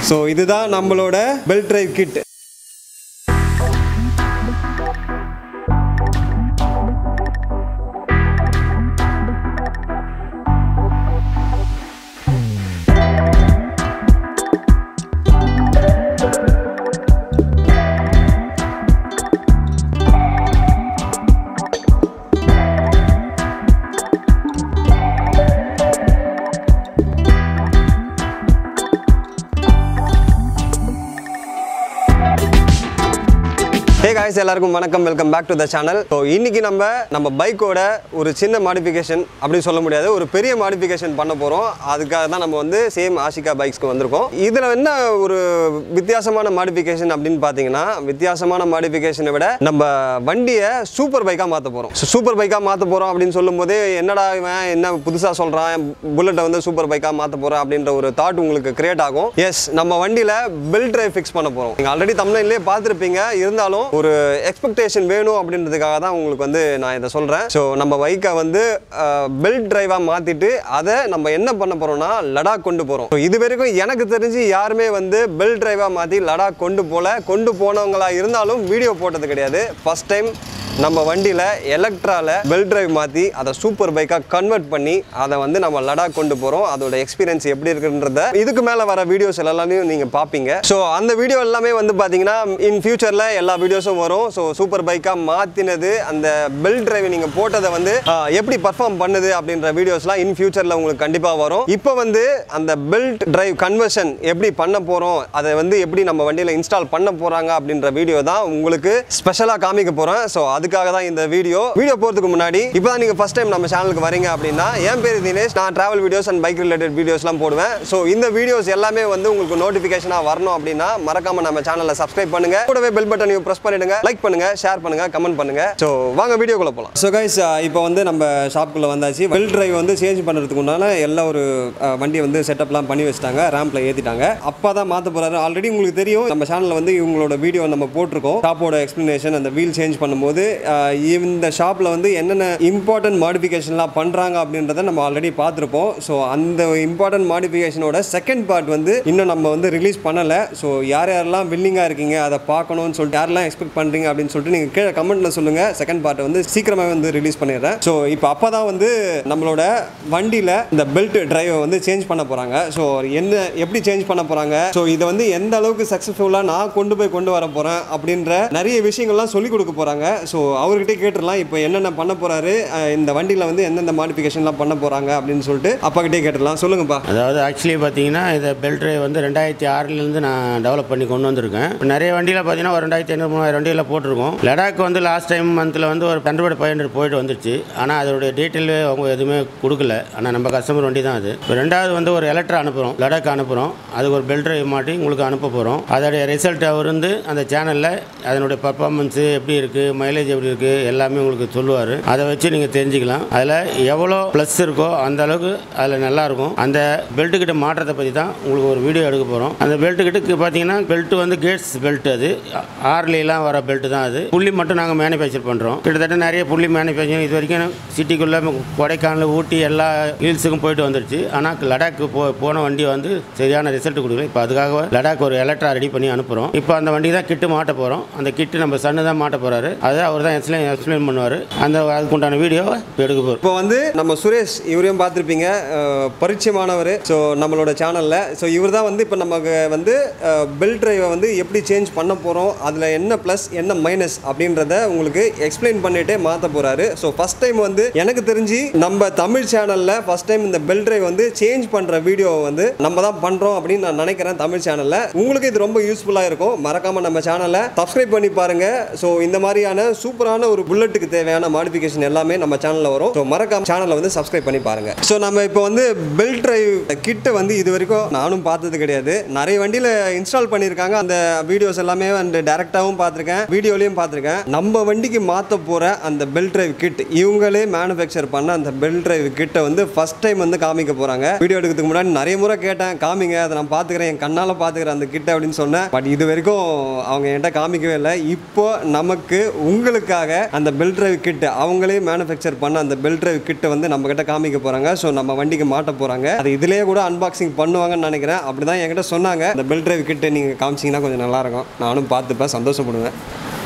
So இதுதான் நம்மளோட belt drive kit hey guys எல்லாருக்கும் வணக்கம் welcome back to the channel so இன்னைக்கு நம்ம நம்ம பைக்கோட ஒரு சின்ன மாடிஃபிகேஷன் அப்படின்னு சொல்ல முடியாது ஒரு பெரிய மாடிஃபிகேஷன் பண்ண போகிறோம் அதுக்காக தான் நம்ம வந்து சேம் ஆஷிகா பைக்ஸ்க்கு வந்திருக்கோம் இதில் என்ன ஒரு வித்தியாசமான மாடிஃபிகேஷன் அப்படின்னு பார்த்தீங்கன்னா வித்தியாசமான மாடிஃபிகேஷனை விட நம்ம வண்டியை சூப்பர் பைக்காக மாற்ற போகிறோம் சூப்பர் பைக்காக மாற்ற போகிறோம் அப்படின்னு சொல்லும்போது என்னடா இவன் என்ன புதுசாக சொல்கிறான் புல்லட்டை வந்து சூப்பர் பைக்காக மாற்ற போகிறேன் அப்படின்ற ஒரு தாட் உங்களுக்கு கிரியேட் ஆகும் எஸ் நம்ம வண்டியில் பெல்ட் டிரைவ் ஃபிக்ஸ் பண்ண போகிறோம் நீங்கள் ஆல்ரெடி தமிழ்லேயே பார்த்துருப்பீங்க இருந்தாலும் ஒரு எக்ஸ்பெக்டேஷன் வேணும் அப்படின்றதுக்காக தான் உங்களுக்கு வந்து நான் இதை சொல்கிறேன் ஸோ நம்ம பைக்கை வந்து பெல்ட் டிரைவாக மாற்றிட்டு அதை நம்ம என்ன பண்ண போகிறோம்னா லடாக் கொண்டு போகிறோம் ஸோ இது வரைக்கும் எனக்கு தெரிஞ்சு யாருமே வந்து பெல்ட் டிரைவாக மாற்றி லடாக் கொண்டு போகல கொண்டு போனவங்களா இருந்தாலும் வீடியோ போட்டது கிடையாது ஃபர்ஸ்ட் டைம் நம்ம வண்டியில் எலக்ட்ரால பெல்ட் டிரைவ் மாற்றி அதை சூப்பர் பைக்காக கன்வெர்ட் பண்ணி அதை வந்து நம்ம லடாக் கொண்டு போகிறோம் அதோட எக்ஸ்பீரியன்ஸ் எப்படி இருக்குன்றத இதுக்கு மேலே வர வீடியோஸ் எல்லாத்தையும் நீங்கள் பார்ப்பீங்க ஸோ அந்த வீடியோ எல்லாமே வந்து பார்த்தீங்கன்னா இன் ஃபியூச்சரில் எல்லா வீடியோஸும் வரும் ஸோ சூப்பர் பைக்காக மாற்றினது அந்த பெல்ட் டிரைவ் நீங்கள் போட்டதை வந்து ஆஹ், எப்படி பர்ஃபார்ம் பண்ணுது அப்படின்ற வீடியோஸ்லாம் இன் ஃபியூச்சரில் உங்களுக்கு கண்டிப்பாக வரும் இப்போ வந்து அந்த பெல்ட் டிரைவ் கன்வர்ஷன் எப்படி பண்ண போகிறோம் அதை வந்து எப்படி நம்ம வண்டியில் இன்ஸ்டால் பண்ண போகிறாங்க அப்படின்ற வீடியோ தான் உங்களுக்கு ஸ்பெஷலாக காமிக்க போகிறேன் ஸோ அதுக்காக தான் இந்த வீடியோ வீடியோ போகிறதுக்கு முன்னாடி இப்போ தான் நீங்கள் ஃபஸ்ட் டைம் நம்ம சேனலுக்கு வரீங்க அப்படின்னா என் பேர் தினேஷ் நான் travel videos and bike related வீடியோஸ்லாம் போடுவேன் ஸோ இந்த வீடியோஸ் எல்லாமே வந்து உங்களுக்கு நோட்டிஃபிகேஷனாக வரணும் அப்படின்னா மறக்காம நம்ம சேனலை சப்ஸ்கிரைப் பண்ணுங்க கூடவே பெல் பட்டனையும் ப்ரெஸ் பண்ணிடுங்க லைக் பண்ணுங்க ஷேர் பண்ணுங்க கமெண்ட் பண்ணுங்க ஸோ வாங்க வீடியோக்குள்ள போகலாம் ஸோ கைஸ் இப்போ வந்து நம்ம ஷாப்புக்குள்ள வந்தாச்சு பெல் டிரைவ் வந்து சேஞ்ச் பண்ணுறதுக்கு உண்டான எல்லா ஒரு அஹ், வண்டியை வந்து செட்டப்லாம் பண்ணி வச்சிட்டாங்க ரேம்ப்ல ஏற்றிட்டாங்க அப்பா தான் மாற்ற போறாரு ஆல்ரெடி உங்களுக்கு தெரியும் நம்ம சேனலில் வந்து இவங்களோட வீடியோ நம்ம போட்டிருக்கோம் ஷாப்போட எக்ஸ்பிளனேஷன் அந்த வீல் சேஞ்ச் பண்ணும்போது அஹ், இந்த ஷாப்பில் வந்து என்னென்ன இம்பார்ட்டன்ட் மாடிஃபிகேஷன்லாம் பண்ணுறாங்க அப்படின்றத நம்ம ஆல்ரெடி பார்த்துருப்போம் ஸோ அந்த இம்பார்ட்டன்ட் மாடிஃபிகேஷனோட செகண்ட் பார்ட் வந்து இன்னும் நம்ம வந்து ரிலீஸ் பண்ணலை ஸோ யார் யாரெல்லாம் வில்லிங்காக இருக்கீங்க அதை பார்க்கணும்னு சொல்லிட்டு யாரெல்லாம் எக்ஸ்பெக்ட் பண்ணுறீங்க அப்படின்னு சொல்லிட்டு நீங்கள் கீழே கமெண்ட்டில் சொல்லுங்கள் செகண்ட் பார்ட்டை வந்து சீக்கிரமாக வந்து ரிலீஸ் பண்ணிடுறேன் ஸோ இப்போ அப்போ தான் வந்து நம்மளோட வண்டியில் இந்த பெல்ட் டிரைவை வந்து சேஞ்ச் பண்ண போகிறாங்க ஸோ என்ன எப்படி சேஞ்ச் பண்ண போகிறாங்க ஸோ இதை வந்து எந்த அளவுக்கு சக்ஸஸ்ஃபுல்லாக நான் கொண்டு போய் கொண்டு வர போகிறேன் அப்படின்ற நிறைய விஷயங்கள்லாம் சொல்லிக் கொடுக்க போகிறாங்க ஸோ அவர்கிட்ட கேட்டுடலாம் இப்போ என்னென்ன பண்ண போகிறாரு இந்த வண்டியில் வந்து எந்தெந்த மாடிஃபிகேஷன்லாம் பண்ண போகிறாங்க அப்படின்னு சொல்லிட்டு அப்பா கிட்டே கேட்டுடலாம் சொல்லுங்கப்பா அதாவது ஆக்சுவலி பார்த்தீங்கன்னா இந்த பெல்ட் ட்ரைவ் வந்து ரெண்டாயிரத்தி ஆறுலேருந்து நான் டெவலப் பண்ணி கொண்டு வந்திருக்கேன் இப்ப நிறைய வண்டியில் பார்த்தீங்கன்னா ஒரு ரெண்டாயிரத்தி ஐநூறு மூணாயிரம் வண்டியில் போட்டிருக்கோம் லடாக் வந்து லாஸ்ட் டைம் மந்தில் வந்து ஒரு ஹண்ட்ரட் ஃபைவ் ஹண்ட்ரட் போயிட்டு வந்துருச்சு ஆனால் அதோடைய டீட்டெயில் அவங்க எதுவுமே கொடுக்கல ஆனால் நம்ம கஸ்டமர் வண்டி தான் அது இப்போ ரெண்டாவது வந்து ஒரு எலக்ட்ரா அனுப்புகிறோம் லடாக் அனுப்புகிறோம் அதுக்கு ஒரு பெல்ட் ட்ரைவ் மாட்டி உங்களுக்கு அனுப்ப போகிறோம் அதோடைய ரிசல்ட் அவர் வந்து அந்த சேனலில் அதனுடைய பர்ஃபார்மன்ஸு எப்படி இருக்குது மைலேஜ் எப்படி இருக்குது எல்லாமே உங்களுக்கு சொல்லுவார் அதை வச்சு நீங்கள் தெரிஞ்சுக்கலாம் அதில் எவ்வளோ ப்ளஸ் இருக்கோ அந்த அளவுக்கு அதில் நல்லா இருக்கும் அந்த பெல்ட்டு கிட்ட மாற்றத்தை பற்றி தான் உங்களுக்கு ஒரு வீடியோ எடுக்க போகிறோம் அந்த பெல்ட்டு கிட்ட பார்த்தீங்கன்னா பெல்ட் வந்து கேட்ஸ் பெல்ட் அது ஆர்லிலாம் வர பெல்ட் தான் அது புள்ளி மட்டும் நாங்கள் மேனுஃபேக்சர் பண்ணுறோம் கிட்டத்தட்ட நிறைய புள்ளி மேனுஃபேக்சரிங் இது வரைக்கும் சிட்டிக்குள்ளே கொடைக்கானல் ஊட்டி எல்லா ஹில்ஸுக்கும் போயிட்டு வந்துருச்சு ஆனால் லடாக்கு போ போன வண்டி வந்து சரியான ரிசல்ட் கொடுக்கல இப்போ அதுக்காக லடாக் ஒரு எலக்ட்ரா ரெடி பண்ணி அனுப்புகிறோம் இப்போ அந்த வண்டி தான் கிட்டு மாட்ட போகிறோம் அந்த கிட்டு நம்ம சன்னு தான் மாட்ட போகிறாரு அதை அவர் தான் எக்ஸ்பிளைன் எக்ஸ்பிளைன் பண்ணுவார் அந்த அதுக்குண்டான வீடியோ இப்போ எடுக்க போகிறோம் இப்போ வந்து நம்ம சுரேஷ் இவரையும் பார்த்துருப்பீங்க அஹ், பரிச்சயமானவர் ஸோ நம்மளோட சேனலில் ஸோ இவர் தான் வந்து இப்போ நமக்கு வந்து பெல்ட் டிரைவை வந்து எப்படி சேஞ்ச் பண்ண போகிறோம் அதில் என்ன ப்ளஸ் என்ன மைனஸ் அப்படின்றத உங்களுக்கு எக்ஸ்பிளைன் பண்ணிட்டே மாற்ற போகிறாரு ஸோ ஃபஸ்ட் டைம் வந்து எனக்கு தெரிஞ்சு நம்ம தமிழ் சேனலில் ஃபஸ்ட் டைம் இந்த பெல்ட் டிரைவ் வந்து சேஞ்ச் பண்ணுற வீடியோவை வந்து நம்ம தான் பண்ணுறோம் அப்படின்னு நான் நினைக்கிறேன் தமிழ் சேனலில் உங்களுக்கு இது ரொம்ப யூஸ்ஃபுல்லாக இருக்கும் மறக்காமல் நம்ம சேனலை சப்ஸ்கிரைப் பண்ணி பாருங்க ஸோ இந்த மாதிரியான சூப்பரான ஒரு புல்லட்டுக்கு தேவையான மாடிஃபிகேஷன் எல்லாமே நம்ம சேனலில் வரும் ஸோ மறக்காம சேனலை வந்து சப்ஸ்கிரைப் பண்ணி பாருங்க ஸோ நம்ம இப்போ வந்து பெல்ட் டிரைவ் கிட்ட வந்து இது வரைக்கும் நானும் பார்த்தது கிடையாது நிறைய வண்டியில் இன்ஸ்டால் பண்ணியிருக்காங்க அந்த வீடியோஸ் எல்லாமே அந்த டேரெக்டாகவும் பார்த்துருக்கேன் வீடியோலையும் பார்த்துருக்கேன் நம்ம வண்டிக்கு மாற்ற போகிற அந்த பெல்ட் டிரைவ் கிட் இவங்களே மேனுஃபேக்சர் பண்ண அந்த பெல்ட் டிரைவ் கிட்ட வந்து ஃபர்ஸ்ட் டைம் வந்து காமிக்க போகிறாங்க வீடியோ எடுக்கிறதுக்கு முன்னாடி நிறைய முறை கேட்டேன் காமிங்க அதை நான் பார்த்துக்கிறேன் என் கண்ணால் பார்த்துக்கிறேன் அந்த கிட்ட அப்படின்னு சொன்னேன் பட் இது வரைக்கும் அவங்க என்கிட்ட காமிக்கவே இல்லை இப்போ நமக்கு உங்களுக்கு உங்களுக்காக அந்த பெல்ட் டிரைவ் கிட் அவங்களே மேனுஃபேக்சர் பண்ண அந்த பெல்ட் டிரைவ் கிட்டை வந்து நம்ம கிட்ட காமிக்க போறாங்க ஸோ நம்ம வண்டிக்கு மாட்ட போறாங்க அது இதுலயே கூட அன்பாக்சிங் பண்ணுவாங்கன்னு நினைக்கிறேன் அப்படிதான் என்கிட்ட சொன்னாங்க அந்த பெல்ட் டிரைவ் கிட்டை நீங்க காமிச்சீங்கன்னா கொஞ்சம் நல்லா இருக்கும் நானும் பார்த்துப்பேன் சந்தோஷப்படுவேன்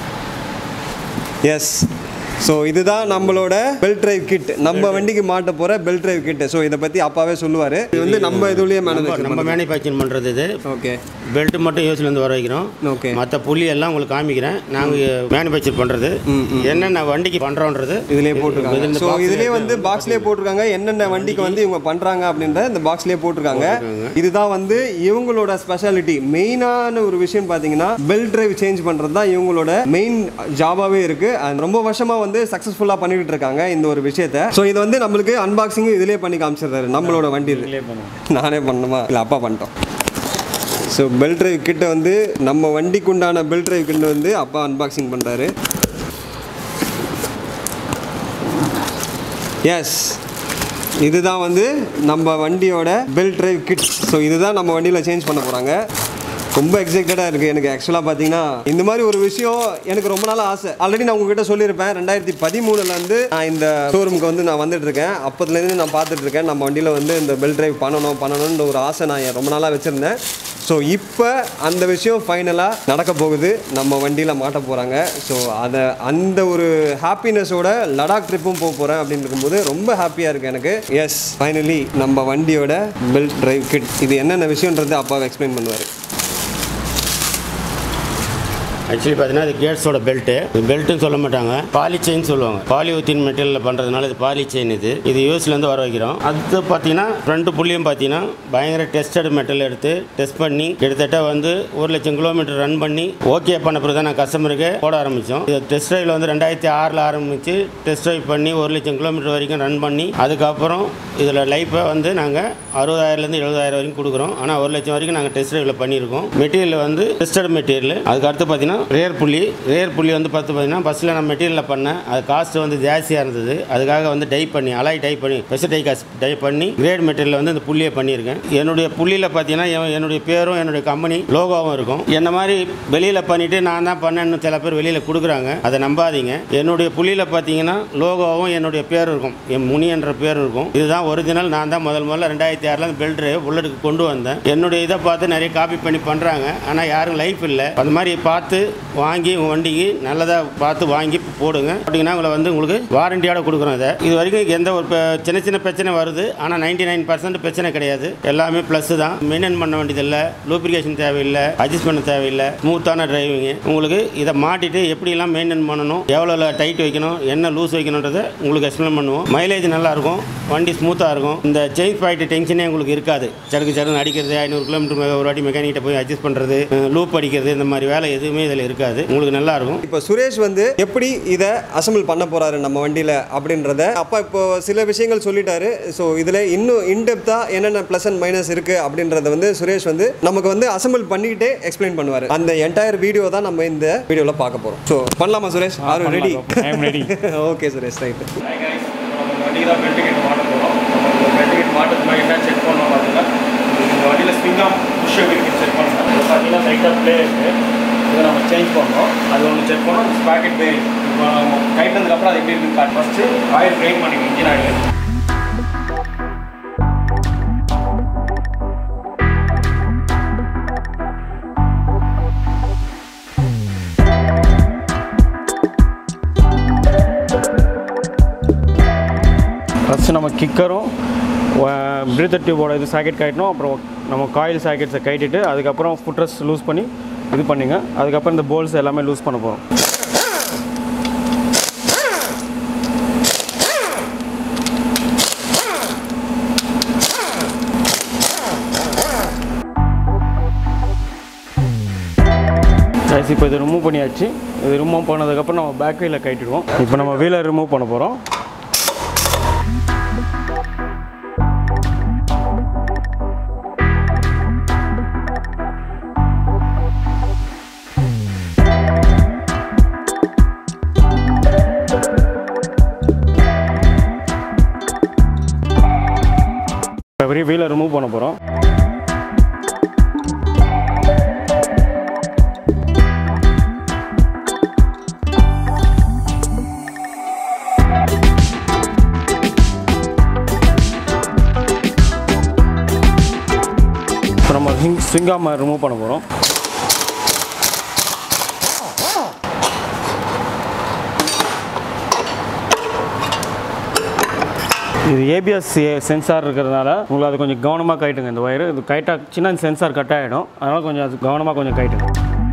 எஸ் ஸோ இதுதான் நம்மளோட பெல்ட் டிரைவ் கிட் நம்ம வண்டிக்கு மாட்ட போற பெல்ட் டிரைவ் கிட் ஸோ இதை பத்தி அப்பாவே சொல்லுவாரு இது வந்து நம்ம இதுலயே மேனுஃபேக்சர் நம்ம மேனுஃபேக்சரிங் பண்ணுறது இது ஓகே பெல்ட் மட்டும் யூஸ்லேருந்து வர வைக்கிறோம் ஓகே மற்ற புள்ளி எல்லாம் உங்களுக்கு காமிக்கிறேன் நாங்கள் மேனுஃபேக்சர் பண்ணுறது என்னென்ன வண்டிக்கு பண்ணுறோன்றது இதுலயே போட்டிருக்காங்க ஸோ இதுலயே வந்து பாக்ஸ்லயே போட்டிருக்காங்க என்னென்ன வண்டிக்கு வந்து இவங்க பண்றாங்க அப்படின்ற இந்த பாக்ஸ்லயே போட்டிருக்காங்க இதுதான் வந்து இவங்களோட ஸ்பெஷாலிட்டி மெயினான ஒரு விஷயம் பாத்தீங்கன்னா பெல்ட் டிரைவ் சேஞ்ச் பண்றது தான் இவங்களோட மெயின் ஜாபாவே இருக்கு அது ரொம்ப வருஷமா வந்து சக்சஸ்ஃபுல்லா பண்ணிட்டு இருக்காங்க இந்த ஒரு விஷயத்த ஸோ இது வந்து நம்மளுக்கு அன்பாக்சிங் இதுலயே பண்ணி காமிச்சிடுறாரு நம்மளோட வண்டி இது நானே பண்ணணுமா இல்லை அப்பா பண்ணிட்டோம் ஸோ பெல்ட் டிரைவ் கிட்ட வந்து நம்ம வண்டிக்கு உண்டான பெல்ட் டிரைவ் கிட்ட வந்து அப்பா அன்பாக்சிங் பண்ணுறாரு எஸ் இதுதான் வந்து நம்ம வண்டியோட பெல்ட் டிரைவ் கிட் ஸோ இதுதான் நம்ம வண்டியில் சேஞ்ச் பண்ண போகிறாங்க ரொம்ப எக்ஸைட்டடாக இருக்குது எனக்கு ஆக்சுவலாக பார்த்தீங்கன்னா இந்த மாதிரி ஒரு விஷயம் எனக்கு ரொம்ப நாள் ஆசை ஆல்ரெடி நான் உங்ககிட்ட சொல்லியிருப்பேன் ரெண்டாயிரத்தி பதிமூணுல இருந்து நான் இந்த ஷோரூமுக்கு வந்து நான் வந்துட்டு இருக்கேன் அப்போதுலேருந்து நான் பார்த்துட்டு இருக்கேன் நம்ம வண்டியில் வந்து இந்த பெல்ட் டிரைவ் பண்ணணும் பண்ணணும்னு ஒரு ஆசை நான் ரொம்ப நாளாக வச்சுருந்தேன் ஸோ இப்போ அந்த விஷயம் ஃபைனலாக நடக்க போகுது நம்ம வண்டியில் மாட்ட போகிறாங்க ஸோ அதை அந்த ஒரு ஹாப்பினஸோட லடாக் ட்ரிப்பும் போக போகிறேன் அப்படின்னு இருக்கும்போது ரொம்ப ஹாப்பியாக இருக்குது எனக்கு எஸ் ஃபைனலி நம்ம வண்டியோட பெல்ட் டிரைவ் கிட் இது என்னென்ன விஷயன்றது அப்பாவை எக்ஸ்பிளைன் பண்ணுவார் ஆக்சுவலி பார்த்தீங்கன்னா இது கேட்ஸோட பெல்ட்டு பெல்ட்டுன்னு சொல்ல மாட்டாங்க பாலி செயின் சொல்லுவாங்க பாலியூத்தின் மெட்டீரியலில் பண்ணுறதுனால இது பாலி செயின் இது இது யூஎஸ்லேருந்து வர வைக்கிறோம் அது பார்த்தீங்கன்னா ஃப்ரண்ட் புள்ளியும் பார்த்தீங்கன்னா பயங்கர டெஸ்டட் மெட்டல் எடுத்து டெஸ்ட் பண்ணி கிட்டத்தட்ட வந்து ஒரு லட்சம் கிலோமீட்டர் ரன் பண்ணி ஓகே பண்ண பிறகு தான் நான் கஸ்டமருக்கு போட ஆரம்பித்தோம் இது டெஸ்ட் ட்ரைவில் வந்து ரெண்டாயிரத்தி ஆறில் ஆரம்பித்து டெஸ்ட் ட்ரைவ் பண்ணி ஒரு லட்சம் கிலோமீட்டர் வரைக்கும் ரன் பண்ணி அதுக்கப்புறம் இதில் லைஃப்பை வந்து நாங்கள் அறுபதாயிரம்லேருந்து எழுபதாயிரம் வரைக்கும் கொடுக்குறோம் ஆனால் ஒரு லட்சம் வரைக்கும் நாங்கள் டெஸ்ட் ட்ரைவில் பண்ணியிருக்கோம் மெட்டீரியல் வந்து டெஸ்டட் மெட்டீரியல் அதுக்கு அடுத்து பார்த்தீங்கன்னா ரேர் புள்ளி ரேர் புள்ளி வந்து பார்த்து பார்த்தீங்கன்னா ஃபஸ்ட்டில் நான் மெட்டீரியலில் பண்ணேன் அது காஸ்ட் வந்து ஜாஸ்தியாக இருந்தது அதுக்காக வந்து டை பண்ணி அலாய் டை பண்ணி ஸ்பெஷல் டை காஸ்ட் டை பண்ணி கிரேட் மெட்டீரியல் வந்து இந்த புள்ளியை பண்ணியிருக்கேன் என்னுடைய புள்ளியில் பார்த்தீங்கன்னா என் என்னுடைய பேரும் என்னுடைய கம்பெனி லோகோவும் இருக்கும் என்ன மாதிரி வெளியில் பண்ணிவிட்டு நான் தான் பண்ணேன்னு சில பேர் வெளியில் கொடுக்குறாங்க அதை நம்பாதீங்க என்னுடைய புள்ளியில் பார்த்தீங்கன்னா லோகோவும் என்னுடைய பேரும் இருக்கும் என் முனி என்ற பேர் இருக்கும் இதுதான் ஒரிஜினல் நான் தான் முதல் முதல்ல ரெண்டாயிரத்தி ஆறில் பெல்ட் புல்லட்டுக்கு கொண்டு வந்தேன் என்னுடைய இதை பார்த்து நிறைய காப்பி பண்ணி பண்ணுறாங்க ஆனால் யாரும் லைஃப் இல்லை அந்த மாதிரி பார்த்து வாங்கி உங்கள் வண்டிக்கு நல்லதாக பார்த்து வாங்கி போடுங்க போட்டிங்கன்னா உங்களை வந்து உங்களுக்கு வாரண்டியோட கொடுக்குறோம் இதை இது வரைக்கும் எந்த ஒரு ப- சின்ன சின்ன பிரச்சனை வருது ஆனால் நைன்டி நைன் பர்சன்ட் பிரச்சனை கிடையாது எல்லாமே ப்ளஸ் தான் மெயின்டைன் பண்ண வேண்டியதில்லை லூப்ரிகேஷன் தேவையில்லை அட்ஜஸ்ட் பண்ண தேவையில்லை ஸ்மூத்தான டிரைவிங்கு உங்களுக்கு இதை மாட்டிட்டு எப்படியெல்லாம் மெயின்டைன் பண்ணணும் எவ்வளோ டைட் வைக்கணும் என்ன லூஸ் வைக்கணுன்றதை உங்களுக்கு எக்ஸ்பிளைன் பண்ணுவோம் மைலேஜ் நல்லா இருக்கும் வண்டி ஸ்மூத்தாக இருக்கும் இந்த செயின் பாயிண்ட் டென்ஷனே உங்களுக்கு இருக்காது சடுக்கு சடுன்னு அடிக்கிறது ஐநூறு கிலோமீட்டர் ஒரு வாட்டி மெக்கானிக்கிட்ட போய் அட்ஜஸ்ட் பண்ணுறது லூப் அடிக்கிறது இந்த மாதிரி வேலை எதுவுமே இதில் இருக்காது உங்களுக்கு நல்லா இருக்கும் இப்போ சுரேஷ் வந்து எப்படி இதை அசம்பிள் பண்ண போறாரு நம்ம வண்டியில் அப்படின்றத அப்பா இப்போ சில விஷயங்கள் சொல்லிட்டாரு ஸோ இதில் இன்னும் இன்டெப்த்தாக என்னென்ன ப்ளஸ் அண்ட் மைனஸ் இருக்கு அப்படின்றத வந்து சுரேஷ் வந்து நமக்கு வந்து அசம்பிள் பண்ணிக்கிட்டே எக்ஸ்பிளைன் பண்ணுவார் அந்த என்டையர் வீடியோ தான் நம்ம இந்த வீடியோவில் பார்க்க போகிறோம் ஸோ பண்ணலாமா Suresh are ready I am ready. Okay Suresh right Hi guys, நம்ம வண்டிக்கு தான் பெல்ட் கிட் மாட்ட போகிறோம் நம்ம பெல்ட் கிட் மாட்டுறது மாதிரி என்ன செக் பண்ணோம் பார்த்தீங்கன்னா இந்த வண்டியில் ஸ்விங் ஆஃப் புஷ் இருக்குன்னு செக் பண்ணோம் இது பார்த்தீங்கன்னா சைட்டாக ப்ளே இருக்குது இதை நம்ம சேஞ்ச் பண்ணோம் அது ஒன்று செக் பண்ணோம் ஸ்பாக்கெட் பே இப்போ நம்ம கைட்டதுக்கப்புறம் அது எப்படி இருக்குன்னு காட்டு ஃபஸ்ட்டு ஆயில் ட்ரைன் பண்ணிக்கணும் இன்ஜின் ஆயில் ஃபஸ்ட்டு நம்ம கிக்கரும் பிரீத்தர் டியூபோட இது சாக்கெட் கட்டணும் அப்புறம் நம்ம காயில் சாக்கெட்ஸை கட்டிட்டு அதுக்கப்புறம் ஃபுட்ரஸ் லூஸ் பண்ணி இது பண்ணுங்க அதுக்கப்புறம் இந்த போல்ஸ் எல்லாமே லூஸ் பண்ண போகிறோம் ரைஸ் இப்போ இது ரிமூவ் பண்ணியாச்சு இது ரிமூவ் பண்ணதுக்கப்புறம் நம்ம பேக் வீலில் கட்டிடுவோம் இப்போ நம்ம வீலை ரிமூவ் பண்ண போகிறோம் இப்போ வீலை ரிமூவ் பண்ண போகிறோம் ஸ்விங்காம் ரிமூவ் பண்ண போகிறோம் இது ஏபிஎஸ் சென்சார் இருக்கிறதுனால உங்களுக்கு அது கொஞ்சம் கவனமாக கைட்டுங்க இந்த ஒயரு இது கைட்டாச்சுன்னா இந்த சென்சார் கட் ஆகிடும் அதனால் கொஞ்சம் அது கவனமாக கொஞ்சம் கைட்டுங்க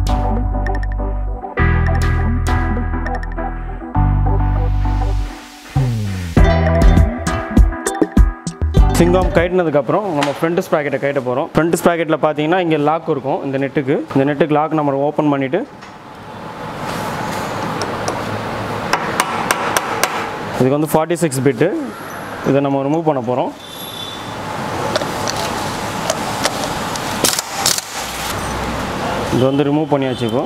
சிங்கம் கைட்டினதுக்கப்புறம் நம்ம ஃப்ரண்ட் ஸ்ப்ராக்கெட்டை கைட்ட போகிறோம் ஃப்ரண்ட் ஸ்ப்ராக்கெட்டில் பார்த்தீங்கன்னா இங்கே லாக் இருக்கும் இந்த நெட்டுக்கு இந்த நெட்டுக்கு லாக் நம்ம ஓப்பன் பண்ணிவிட்டு இதுக்கு வந்து ஃபார்ட்டி சிக்ஸ் பிட்டு இதை நம்ம ரிமூவ் பண்ண போகிறோம் இது வந்து ரிமூவ் பண்ணியாச்சு இப்போ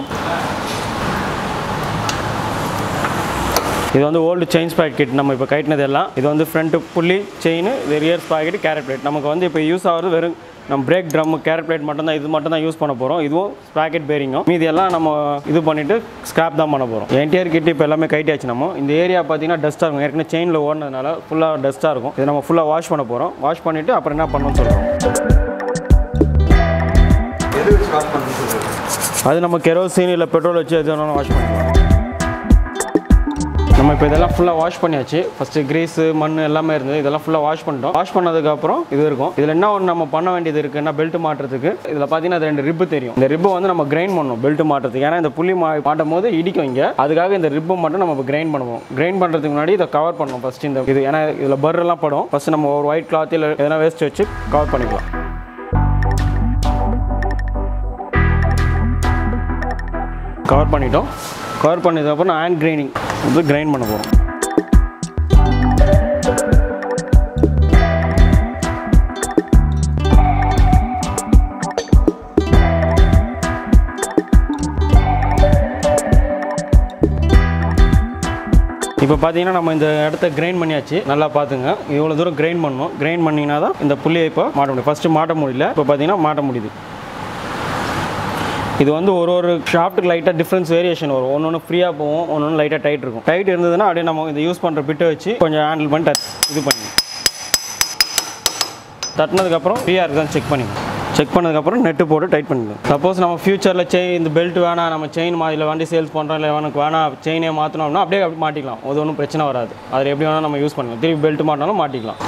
இது வந்து ஓல்டு செயின் ஸ்பாக்கெட் கிட் நம்ம இப்போ கைட்டினது எல்லாம் இது வந்து ஃப்ரண்ட் புள்ளி செயின் இது ரியர் ஸ்பாக்கெட் கேரட் பிளேட் நமக்கு வந்து இப்போ யூஸ் ஆகிறது வெறும் நம்ம பிரேக் ட்ரம் கேரட் பிளேட் மட்டும் தான் இது மட்டும் தான் யூஸ் பண்ண போகிறோம் இதுவும் ஸ்பாக்கெட் பேரிங்கும் மீதி எல்லாம் நம்ம இது பண்ணிவிட்டு ஸ்கிராப் தான் பண்ண போகிறோம் என்டிஆர் கிட் இப்போ எல்லாமே கைட்டியாச்சு நம்ம இந்த ஏரியா பார்த்தீங்கன்னா டஸ்ட்டாக இருக்கும் ஏற்கனவே செயினில் ஓடினதுனால ஃபுல்லாக டஸ்ட்டாக இருக்கும் இதை நம்ம ஃபுல்லாக வாஷ் பண்ண போகிறோம் வாஷ் பண்ணிவிட்டு அப்புறம் என்ன பண்ணணும்னு சொல்கிறோம் எது வச்சு வாஷ் பண்ணுறது சொல்லுங்கள் அது நம்ம கெரோசின் இல்லை பெட்ரோல் வச்சு எது வேணாலும் வாஷ் பண்ணிக்கலாம் நம்ம இப்போ இதெல்லாம் ஃபுல்லாக வாஷ் பண்ணியாச்சு ஃபஸ்ட்டு கிரீஸு மண் எல்லாமே இருந்தது இதெல்லாம் ஃபுல்லாக வாஷ் பண்ணிட்டோம் வாஷ் பண்ணதுக்கப்புறம் இது இருக்கும் இதில் என்ன ஒன்று நம்ம பண்ண வேண்டியது இருக்குன்னா பெல்ட் மாட்டுறதுக்கு இதில் பார்த்தீங்கன்னா அது ரெண்டு ரிப்பு தெரியும் இந்த ரிப்பை வந்து நம்ம கிரைண்ட் பண்ணணும் பெல்ட் மாட்டுறதுக்கு ஏன்னா இந்த புள்ளி மா மாட்டும் போது இடிக்கும் இங்கே அதுக்காக இந்த ரிப்பை மட்டும் நம்ம கிரைண்ட் பண்ணுவோம் கிரைண்ட் பண்ணுறதுக்கு முன்னாடி இதை கவர் பண்ணணும் ஃபஸ்ட் இந்த இது ஏன்னா இதில் பர் எல்லாம் படும் ஃபஸ்ட்டு நம்ம ஒரு ஒயிட் கிளாத் இல்லை எதனா வேஸ்ட் வச்சு கவர் பண்ணிக்கலாம் கவர் பண்ணிட்டோம் கவர் பண்ணதுக்கப்புறம் ஹேண்ட் கிரைண்டிங் வந்து கிரைண்ட் பண்ண போகிறோம் இப்போ பார்த்தீங்கன்னா நம்ம இந்த இடத்த கிரைண்ட் பண்ணியாச்சு நல்லா பார்த்துங்க இவ்வளோ தூரம் கிரைண்ட் பண்ணணும் கிரைண்ட் பண்ணிங்கன்னா தான் இந்த புள்ளியை இப்போ மாட்ட முடியும் ஃபஸ்ட்டு மாட்ட முடியல இப்போ பார்த்தீங்கன்னா மாட்ட முடியுது இது வந்து ஒரு ஒரு ஷாஃப்ட்டுக்கு லைட்டாக டிஃப்ரென்ஸ் வேரியேஷன் வரும் ஒன்று ஒன்று ஃப்ரீயாக போகும் ஒன்று ஒன்று லைட்டாக டைட் இருக்கும் டைட் இருந்ததுன்னா அப்படியே நம்ம இதை யூஸ் பண்ணுற பிட்டை வச்சு கொஞ்சம் ஹேண்டில் பண்ணி டச் இது பண்ணி தட்டினதுக்கப்புறம் ஃப்ரீயாக இருக்குதான்னு செக் பண்ணிக்கணும் செக் பண்ணதுக்கப்புறம் நெட்டு போட்டு டைட் பண்ணிக்கணும் சப்போஸ் நம்ம ஃபியூச்சரில் செயின் இந்த பெல்ட் வேணாம் நம்ம செயின் மாதிரியில் வண்டி சேல்ஸ் பண்ணுறோம் இல்லை எனக்கு வேணாம் செயினே மாற்றணும் அப்படின்னா அப்படியே அப்படி மாட்டிக்கலாம் அது ஒன்றும் பிரச்சனை வராது அதில் எப்படி வேணால் நம்ம யூஸ் பண்ணிக்கலாம் திருப்பி பெல்ட் மாட்டினாலும் மாட்டிக்கலாம்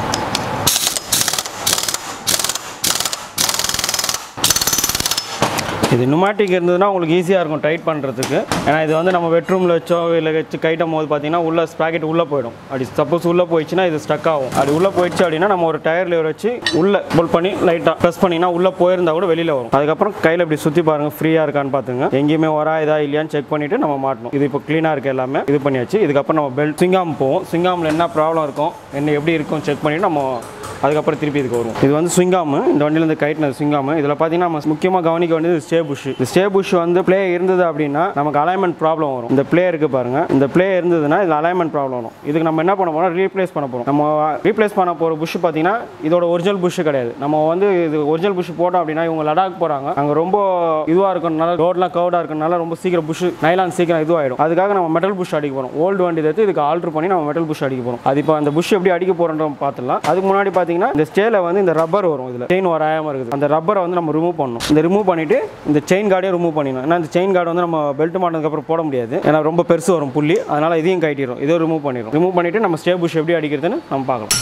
இது நுமாட்டிக் இருந்ததுன்னா உங்களுக்கு ஈஸியாக இருக்கும் டைட் பண்ணுறதுக்கு ஏன்னா இது வந்து நம்ம பெட்ரூமில் வச்சோ இல்லை வச்சு கைட்டும் போது பார்த்தீங்கன்னா உள்ள ஸ்பாக்கெட் உள்ளே போயிடும் அப்படி சப்போஸ் உள்ளே போயிடுச்சுன்னா இது ஸ்டக் ஆகும் அப்படி உள்ளே போயிடுச்சு அப்படின்னா நம்ம ஒரு டயர் லிவர் வச்சு உள்ளே புல் பண்ணி லைட்டாக ப்ரெஸ் பண்ணிங்கன்னா உள்ளே போயிருந்தா கூட வெளியில் வரும் அதுக்கப்புறம் கையில் இப்படி சுற்றி பாருங்கள் ஃப்ரீயாக இருக்கான்னு பார்த்துங்க எங்கேயுமே வரா இதா இல்லையான்னு செக் பண்ணிவிட்டு நம்ம மாட்டணும் இது இப்போ க்ளீனாக இருக்குது எல்லாமே இது பண்ணியாச்சு இதுக்கப்புறம் நம்ம பெல்ட் சிங்காம் போவோம் சிங்காமில் என்ன ப்ராப்ளம் இருக்கும் என்ன எப்படி இருக்கும் செக் பண்ணிவிட்டு நம்ம அதுக்கப்புறம் திருப்பி இதுக்கு வரும் இது வந்து ஸ்விங்காமு இந்த வண்டியிலேருந்து கைட்டினது ஸ்விங்காமு இதில் பார்த்தீங்கன்னா நம்ம முக்கியமாக கவனிக்க வேண்டியது ஸ்டே புஷ் இந்த ஸ்டே புஷ் வந்து ப்ளே இருந்தது அப்படின்னா நமக்கு அலைன்மெண்ட் ப்ராப்ளம் வரும் இந்த ப்ளே இருக்கு பாருங்க இந்த ப்ளே இருந்ததுன்னா இதில் அலைன்மெண்ட் ப்ராப்ளம் வரும் இதுக்கு நம்ம என்ன பண்ண போறோம் ரீப்ளேஸ் பண்ண போகிறோம் நம்ம ரீப்ளேஸ் பண்ண போகிற புஷ் பார்த்தீங்கன்னா இதோட ஒரிஜினல் புஷ் கிடையாது நம்ம வந்து இது ஒரிஜினல் புஷ் போட்டோம் அப்படின்னா இவங்க லடாக் போகிறாங்க அங்கே ரொம்ப இதுவாக இருக்கறனால ரோட்லாம் கவுடாக இருக்கறனால ரொம்ப சீக்கிரம் புஷ் நைலான் சீக்கிரம் இதுவாகிடும் அதுக்காக நம்ம மெட்டல் புஷ் அடிக்க போகிறோம் ஓல்டு வண்டி எடுத்து இதுக்கு ஆல்ட்ரு பண்ணி நம்ம மெட்டல் புஷ் அடிக்க போகிறோம் அது இப்போ அந்த புஷ் எப்படி அடிக்க போகிறோம் பார்த்துலாம் அதுக்கு முன்னாடி பார்த்தீங்கன்னா இந்த ஸ்டேல வந்து இந்த ரப்பர் வரும் இதில் செயின் வராமல் இருக்குது அந்த ரப்பரை வந்து நம்ம ரிமூவ் பண்ணணும் இந்த ரிமூவ் பண்ணிட்டு இந்த செயின் கார்டையும் ரிமூவ் பண்ணிடணும் ஏன்னா இந்த செயின் கார்டு வந்து நம்ம பெல்ட் மாட்டினதுக்கப்புறம் போட முடியாது ஏன்னா ரொம்ப பெருசு வரும் புள்ளி அதனால் இதையும் கட்டிடும் இதையும் ரிமூவ் பண்ணிடும் ரிமூவ் பண்ணிட்டு நம்ம ஸ்டே புஷ் எப்படி அடிக்கிறதுன்னு நம்ம பார்க்கலாம்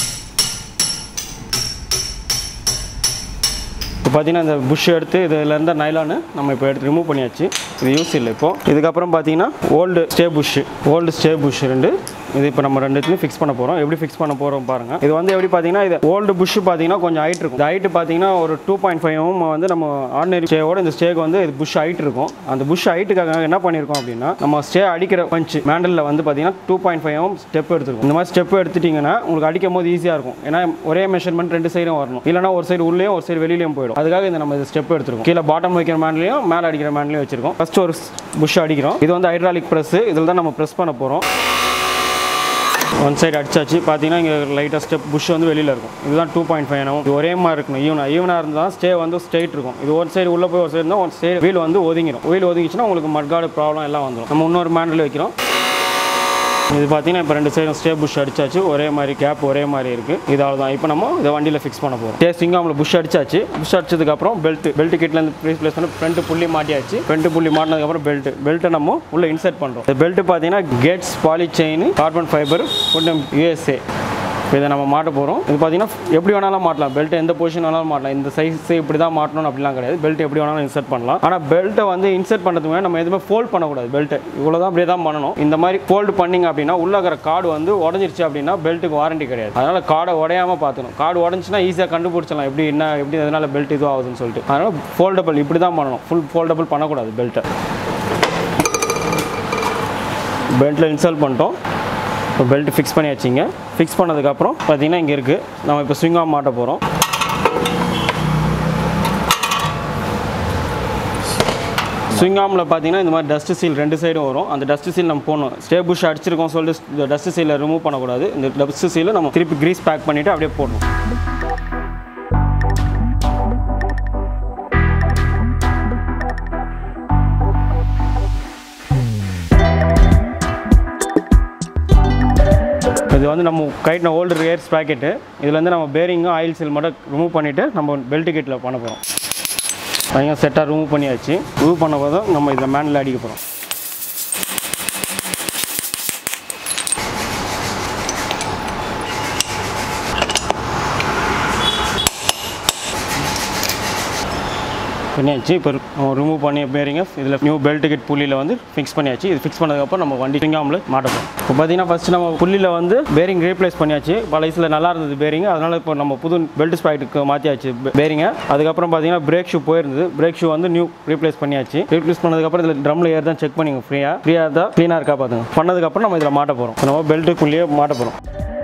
இப்போ பார்த்தீங்கன்னா இந்த புஷ் எடுத்து இதில் இருந்த நைலானு நம்ம இப்போ எடுத்து ரிமூவ் பண்ணியாச்சு இது யூஸ் இல்லை இப்போ இதுக்கப்புறம் பார்த்தீங்கன்னா old stay bush old stay bush ரெண்டு இது இப்போ நம்ம ரெண்டுத்துலையும் ஃபிக்ஸ் பண்ண போகிறோம் எப்படி ஃபிக்ஸ் பண்ண போகிறோம் பாருங்கள் இது வந்து எப்படி பார்த்தீங்கன்னா இது ஓல்டு புஷ் பார்த்தீங்கன்னா கொஞ்சம் ஹைட் இருக்கும் இந்த ஹைட்டு பார்த்தீங்கன்னா ஒரு டூ பாயிண்ட் ஃபைவ் வந்து நம்ம ஆர்டினரி ஸ்டேவோட இந்த ஸ்டேக்கு வந்து இது புஷ் ஹைட் இருக்கும் அந்த புஷ் ஹைட்டுக்காக என்ன பண்ணியிருக்கோம் அப்படின்னா நம்ம ஸ்டே அடிக்கிற பஞ்ச் மேண்டலில் வந்து பார்த்தீங்கன்னா டூ பாயிண்ட் ஃபைவ் ஸ்டெப் எடுத்துருக்கும் இந்த மாதிரி ஸ்டெப் எடுத்துட்டிங்கன்னா உங்களுக்கு அடிக்கும் போது ஈஸியாக இருக்கும் ஏன்னா ஒரே மெஷர்மெண்ட் ரெண்டு சைடும் வரணும் இல்லைனா ஒரு சைடு உள்ளேயும் ஒரு சைடு வெளியிலையும் போயிடும் அதுக்காக இந்த நம்ம இந்த ஸ்டெப் எடுத்துருக்கோம் கீழே பாட்டம் வைக்கிற மேண்ட்லையும் மேலே அடிக்கிற மேண்ட்லையும் வச்சிருக்கோம் ஃபர்ஸ்ட் ஒரு புஷ் அடிக்கிறோம் இது வந்து ஹைட்ராலிக் ப்ரெஸ் இதில் தான் நம்ம ப்ரெஸ் பண்ண போகிறோம் ஒன் சைடு அடிச்சாச்சு பார்த்தீங்கன்னா இங்கே லைட்டாக ஸ்டெப் புஷ் வந்து வெளியில் இருக்கும் இதுதான் டூ பாயிண்ட் ஃபைவ் இது ஒரே மாதிரி இருக்கணும் ஈவனாக ஈவனாக இருந்தால் ஸ்டே வந்து ஸ்ட்ரெயிட் இருக்கும் இது ஒரு சைடு உள்ளே போய் ஒரு சைடு இருந்தால் ஒரு சைடு வீல் வந்து ஒதுங்கிடும் வீல் ஒதுங்கிச்சுன்னா உங்களுக்கு மட்காடு ப்ராப்ளம் எல்லாம் வந்துடும் நம்ம இன்னொரு மேண்டில் வைக்கிறோம் இது பார்த்தீங்கன்னா இப்போ ரெண்டு சைடும் ஸ்டே புஷ் அடிச்சாச்சு ஒரே மாதிரி கேப் ஒரே மாதிரி இருக்குது இது அவ்வளோதான் இப்போ நம்ம இதை வண்டியில் ஃபிக்ஸ் பண்ண போகிறோம் ஸ்டே ஸ்விங்காமில் புஷ் அடிச்சாச்சு புஷ் அடிச்சதுக்கப்புறம் பெல்ட் பெல்ட் கிட்லேருந்து ப்ளேஸ் ப்ளேஸ் பண்ணி ஃப்ரண்ட் புள்ளி மாட்டியாச்சு ஃப்ரண்ட் புள்ளி மாட்டினதுக்கப்புறம் பெல்ட் பெல்ட்டை நம்ம உள்ள இன்சர்ட் பண்ணுறோம் இந்த பெல்ட் பார்த்தீங்கன்னா Gates poly chain carbon fiber கொஞ்சம் யூஎஸ்ஏ இப்போ இதை நம்ம மாட்ட போகிறோம் இது பார்த்தீங்கன்னா எப்படி வேணாலும் மாட்டலாம் பெல்ட் எந்த பொசிஷன் வேணாலும் மாட்டலாம் இந்த சைஸ் இப்படி தான் மாட்டணும் அப்படிலாம் கிடையாது பெல்ட் எப்படி வேணாலும் இன்சர்ட் பண்ணலாம் ஆனால் பெல்ட்டை வந்து இன்சர்ட் பண்ணுறதுக்கு முன்னாடி நம்ம எதுவுமே ஃபோல்ட் பண்ணக்கூடாது பெல்ட்டை இவ்வளோ தான் அப்படியே தான் பண்ணணும் இந்த மாதிரி ஃபோல்டு பண்ணிங்க அப்படின்னா உள்ள இருக்கிற கார்டு வந்து உடஞ்சிருச்சு அப்படின்னா பெல்ட்டுக்கு வாரண்டி கிடையாது அதனால் கார்டை உடையாம பார்த்துக்கணும் கார்டு உடஞ்சினா ஈஸியாக கண்டுபிடிச்சலாம் எப்படி என்ன எப்படி அதனால் பெல்ட் இதுவும் ஆகுதுன்னு சொல்லிட்டு அதனால் ஃபோல்டபுள் இப்படி தான் பண்ணணும் ஃபுல் ஃபோல்டபுள் பண்ணக்கூடாது பெல்ட்டை பெல்ட்டில் இன்ஸ்டால் பண்ணிட்டோம் இப்போ பெல்ட் ஃபிக்ஸ் பண்ணி வச்சிங்க ஃபிக்ஸ் பண்ணதுக்கப்புறம் பார்த்தீங்கன்னா இங்கே இருக்குது நம்ம இப்போ ஸ்விங் ஆஃப் மாட்ட போகிறோம் ஸ்விங் ஆமில் பார்த்தீங்கன்னா இந்த மாதிரி டஸ்ட் சீல் ரெண்டு சைடும் வரும் அந்த டஸ்ட் சீல் நம்ம போடணும் ஸ்டே புஷ் அடிச்சிருக்கோம் சொல்லிட்டு இந்த டஸ்ட் சீலை ரிமூவ் பண்ணக்கூடாது இந்த டஸ்ட் சீலை நம்ம திருப்பி க்ரீஸ் பேக் பண்ணிவிட்டு அப்படியே போடணும் இது வந்து நம்ம கைட்டின ஓல்டு ரியர்ஸ் பேக்கெட்டு இதில் வந்து நம்ம பேரிங்கும் ஆயில் சீல் மட்டும் ரிமூவ் பண்ணிவிட்டு நம்ம பெல்ட் கிட்டில் பண்ண போகிறோம் பயங்கர செட்டாக ரிமூவ் பண்ணியாச்சு ரிமூவ் பண்ண போதும் நம்ம இதில் மேனில் அடிக்க போகிறோம் பண்ணியாச்சு இப்போ ரிமூவ் பண்ணி பேரிங்க இதில் நியூ பெல்ட் கிட் புள்ளியில் வந்து ஃபிக்ஸ் பண்ணியாச்சு இது ஃபிக்ஸ் பண்ணதுக்கப்புறம் நம்ம வண்டி சிங்காமில் மாட்டப்போம் இப்போ பார்த்தீங்கன்னா ஃபஸ்ட்டு நம்ம புள்ளியில் வந்து பேரிங் ரீப்ளேஸ் பண்ணியாச்சு பழையசில் நல்லா இருந்தது பேரிங் அதனால் இப்போ நம்ம புது பெல்ட் ஸ்பாய்ட்டுக்கு மாற்றியாச்சு பேரிங்க அதுக்கப்புறம் பார்த்தீங்கன்னா பிரேக் ஷூ போயிருந்தது பிரேக் ஷூ வந்து நியூ ரீப்ளேஸ் பண்ணியாச்சு ரீப்ளேஸ் பண்ணதுக்கப்புறம் இதில் ட்ரம்ல ஏர் தான் செக் பண்ணிங்க ஃப்ரீயாக ஃப்ரீயாக இருந்தால் க்ளீனாக இருக்கா பார்த்துங்க பண்ணதுக்கப்புறம் நம்ம இதில் மாட்ட போகிறோம் நம்ம பெல்ட்டுக்குள்ளேயே மாட்ட போகிறோம்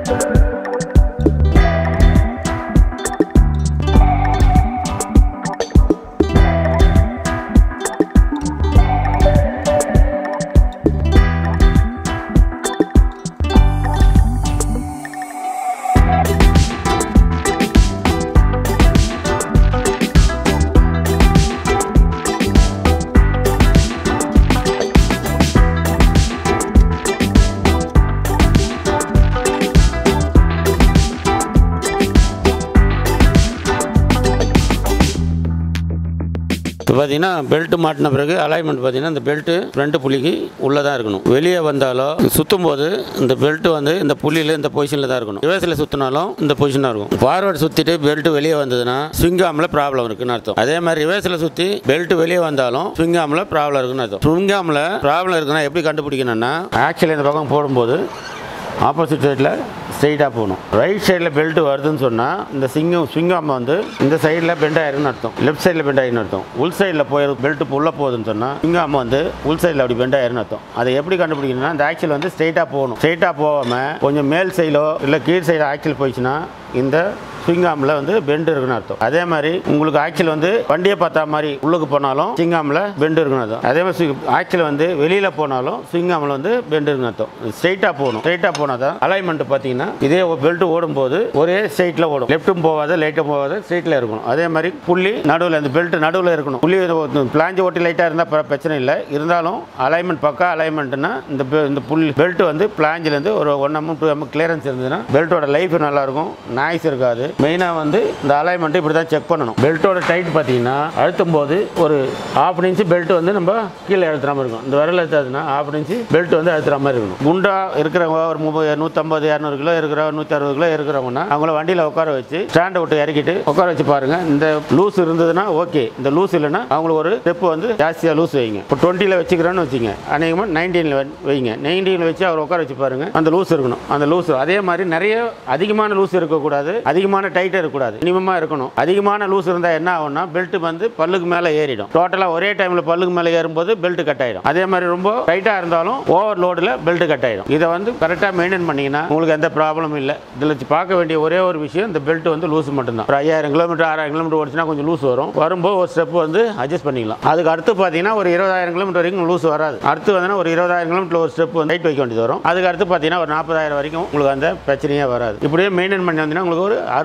இப்போ பார்த்தீங்கன்னா பெல்ட் மாட்டின பிறகு அலைன்மெண்ட் பார்த்தீங்கன்னா இந்த பெல்ட்டு ஃப்ரண்ட் புள்ளிக்கு உள்ளே தான் இருக்கணும் வெளியே வந்தாலோ சுற்றும் போது இந்த பெல்ட் வந்து இந்த புள்ளியில் இந்த பொசிஷனில் தான் இருக்கணும் ரிவர்ஸில் சுற்றினாலும் இந்த பொசிஷனாக இருக்கும் ஃபார்வர்ட் சுற்றிட்டு பெல்ட் வெளியே வந்ததுன்னா ஸ்விங்காமில் ப்ராப்ளம் இருக்குன்னு அர்த்தம் அதே மாதிரி ரிவர்ஸில் சுற்றி பெல்ட் வெளியே வந்தாலும் ஸ்விங்காமில் ப்ராப்ளம் இருக்குன்னு அர்த்தம் ஸ்விங்காமில் ப்ராப்ளம் இருக்குன்னா எப்படி கண்டுபிடிக்கணும்னா ஆக்சுவலி இந்த பக்கம் போடும்போது ஆப்போசிட் சைடில் ஸ்ட்ரைட்டாக போகணும் ரைட் சைடில் பெல்ட் வருதுன்னு சொன்னால் இந்த சிங்கம் ஸ்விங்காம் வந்து இந்த சைடில் பெண்ட் ஆயிருக்குன்னு அர்த்தம் லெஃப்ட் சைடில் பெண்ட் ஆயிருன்னு அர்த்தம் உள் சைடில் போய் பெல்ட் உள்ளே போகுதுன்னு சொன்னால் ஸ்விங்காம் வந்து உள் சைடில் அப்படி பெண்ட் ஆயிருன்னு அர்த்தம் அதை எப்படி கண்டுபிடிக்கணும்னா இந்த ஆக்சில் வந்து ஸ்ட்ரைட்டாக போகணும் ஸ்ட்ரைட்டாக போகாமல் கொஞ்சம் மேல் சைடோ இல்லை கீழ் சைடு ஆக்சில் போயிடுச்சுன்னா இந்த ஸ்விங்காமில் வந்து பெண்ட் இருக்குன்னு அர்த்தம் அதே மாதிரி உங்களுக்கு ஆக்சில் வந்து வண்டியை பார்த்தா மாதிரி உள்ளுக்கு போனாலும் ஸ்விங்காமில் பெண்ட் இருக்குன்னு அர்த்தம் அதே மாதிரி ஆக்சில் வந்து வெளியில் போனாலும் ஸ்விங்காமில் வந்து பெண்ட் இருக்குன்னு அர்த்தம் ஸ்ட்ரைட்டாக போகணும் ஸ்ட்ரைட்டாக போனால் தான் அலைன்மெண்ட் பார்த்தீங்கன்னா இதே பெல்ட் ஓடும்போது ஒரே ஸ்ட்ரைட்டில் ஓடும் லெஃப்ட்டும் போகாது லைட்டும் போகாது ஸ்ட்ரைட்டில் இருக்கணும் அதே மாதிரி புள்ளி நடுவில் இந்த பெல்ட் நடுவில் இருக்கணும் புள்ளி பிளாஞ்சி ஓட்டி லைட்டாக இருந்தால் பிரச்சனை இல்லை இருந்தாலும் அலைன்மெண்ட் பக்கா அலைன்மெண்ட்னா இந்த பெ- இந்த புள்ளி பெல்ட் வந்து பிளாஞ்சிலேருந்து ஒரு one mm two mm clearance இருந்ததுன்னா பெல்ட்டோட லைஃப் நல்லாயிருக்கும் நாய்ஸ் இருக்காது மெயினாக வந்து இந்த அலைன்மெண்ட் இப்படி தான் செக் பண்ணணும் பெல்ட்டோட டைட் பார்த்தீங்கன்னா அழுத்தும் போது ஒரு ஆஃப் இன்ச்சு பெல்ட் வந்து நம்ம கீழே அழுத்துற மாதிரி இருக்கும் இந்த விரல் அழுத்தாதுன்னா ஆஃப் இன்ச்சு பெல்ட் வந்து அழுத்துற மாதிரி இருக்கணும் குண்டா இருக்கிறவங்க ஒரு முப்பது நூற்றம்பது இரநூறு கிலோ இருக்கிற நூற்றி அறுபது கிலோ இருக்கிறவங்கன்னா அவங்கள வண்டியில் உட்கார வச்சு ஸ்டாண்டை விட்டு இறக்கிட்டு உட்கார வச்சு பாருங்க இந்த லூஸ் இருந்ததுன்னா ஓகே இந்த லூஸ் இல்லைன்னா அவங்களுக்கு ஒரு ஸ்டெப் வந்து ஜாஸ்தியாக லூஸ் வைங்க இப்போ டுவெண்ட்டியில் வச்சுக்கிறேன்னு வச்சுங்க அநேகமாக நைன்டீனில் வைங்க நைன்டீனில் வச்சு அவர் உட்கார வச்சு பாருங்க அந்த லூஸ் இருக்கணும் அந்த லூஸ் அதே மாதிரி நிறைய அதிகமான லூஸ் இருக்கக்கூடாது அதிகமான டைட் இருக்கக்கூடாது மினிமமாக இருக்கணும் அதிகமான லூஸ் இருந்தால் என்ன ஆகும்னா பெல்ட் வந்து பல்லுக்கு மேலே ஏறிடும் டோட்டலாக ஒரே டைமில் பல்லுக்கு மேலே ஏறும்போது பெல்ட் கட் ஆயிடும் அதே மாதிரி ரொம்ப டைட்டாக இருந்தாலும் ஓவர் லோடில் பெல்ட் கட் ஆயிடும் இதை வந்து கரெக்டாக மெயின்டைன் பண்ணீங்கன்னா உங்களுக்கு எந்த ப்ராப்ளமும் இல்லை இதில் பார்க்க வேண்டிய ஒரே ஒரு விஷயம் இந்த பெல்ட் வந்து லூஸ் மட்டும்தான் ஒரு ஐயாயிரம் கிலோமீட்டர் ஆறாயிரம் கிலோமீட்டர் ஓடிச்சுன்னா கொஞ்சம் லூஸ் வரும் வரும்போது ஒரு ஸ்டெப் வந்து அட்ஜஸ்ட் பண்ணிக்கலாம் அதுக்கு அடுத்து பார்த்தீங்கன்னா ஒரு இருபதாயிரம் கிலோமீட்டர் வரைக்கும் லூஸ் வராது அடுத்து வந்து ஒரு இருபதாயிரம் கிலோமீட்டர் ஒரு ஸ்டெப் வந்து டைட் வைக்க வேண்டியது வரும் அதுக்கு அடுத்து பார்த்தீங்கன்னா ஒரு நாற்பதாயிரம் வரைக்கும் உங்களுக்கு அந்த பிரச்சனையே வராது இப்படியே மெயின்டைன் பண்ணி வந்தீங்கன்னா உங்களுக்கு ஒரு அறுபது